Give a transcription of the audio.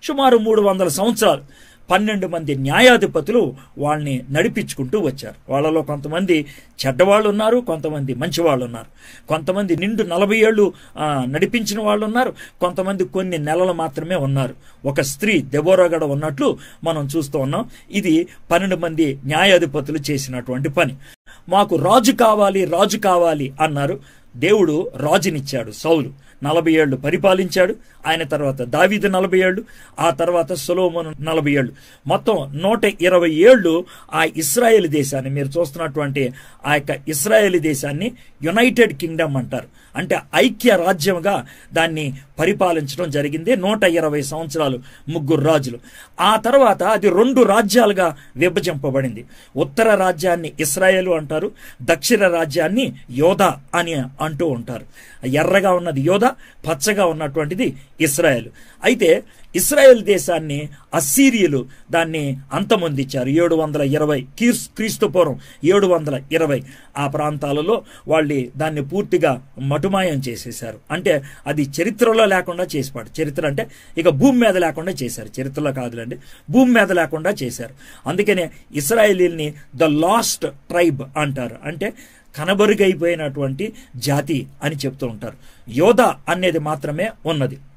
సుమారు మూడు వందల సంవత్సరాలు పన్నెండు మంది న్యాయాధిపతులు వాళ్ళని నడిపించుకుంటూ వచ్చారు వాళ్ళలో కొంతమంది చెడ్డవాళ్ళు ఉన్నారు కొంతమంది మంచి వాళ్ళు ఉన్నారు కొంతమంది నిండు నలభై ఏళ్ళు ఆ, నడిపించిన వాళ్ళు ఉన్నారు కొంతమంది కొన్ని నెలలు మాత్రమే ఉన్నారు ఒక స్త్రీ దెబోరగడ ఉన్నట్లు మనం చూస్తూ ఉన్నాం ఇది పన్నెండు మంది న్యాయాధిపతులు చేసినటువంటి పని మాకు రాజు కావాలి రాజు కావాలి అన్నారు దేవుడు రాజునిచ్చాడు సౌలు నలభై ఏళ్ళు పరిపాలించాడు ఆయన తర్వాత దావీదు నలభై ఏళ్ళు ఆ తర్వాత సొలోమోను నలభై ఏళ్ళు మొత్తం నూట ఇరవై ఏళ్ళు ఆ ఇస్రాయేల్ దేశాన్ని మీరు చూస్తున్నటువంటి ఆ యొక్క ఇస్రాయేల్ దేశాన్ని యునైటెడ్ కింగ్డమ్ అంటారు అంటే ఐక్య రాజ్యంగా దాన్ని పరిపాలించడం జరిగింది నూట ఇరవై సంవత్సరాలు ముగ్గురు రాజులు ఆ తర్వాత అది రెండు రాజ్యాలుగా విభజింపబడింది ఉత్తర రాజ్యాన్ని ఇస్రాయేలు అంటారు దక్షిణ రాజ్యాన్ని యోధా అని అంటూ ఉంటారు ఎర్రగా ఉన్నది యోధ పచ్చగా ఉన్నటువంటిది ఇస్రాయేల్ అయితే ఇస్రాయేల్ దేశాన్ని అస్సీరియలు దాన్ని అంతమొందించారు ఏడు వందల ఇరవై కీర్స్ క్రీస్తు పూర్వం ఏడు వందల ఇరవై ఆ ప్రాంతాలలో వాళ్ళు దాన్ని పూర్తిగా మటుమాయం చేసేశారు అంటే అది చరిత్రలో లేకుండా చేసిపాడు చరిత్ర అంటే ఇక భూమి మీద లేకుండా చేశారు చరిత్రలో కాదులండి భూమి మీద లేకుండా చేశారు అందుకనే ఇస్రాయేలీల్ని ద లాస్ట్ ట్రైబ్ అంటారు అంటే కనబరుగైపోయినటువంటి జాతి అని చెప్తూ ఉంటారు యోధ అనేది మాత్రమే ఉన్నది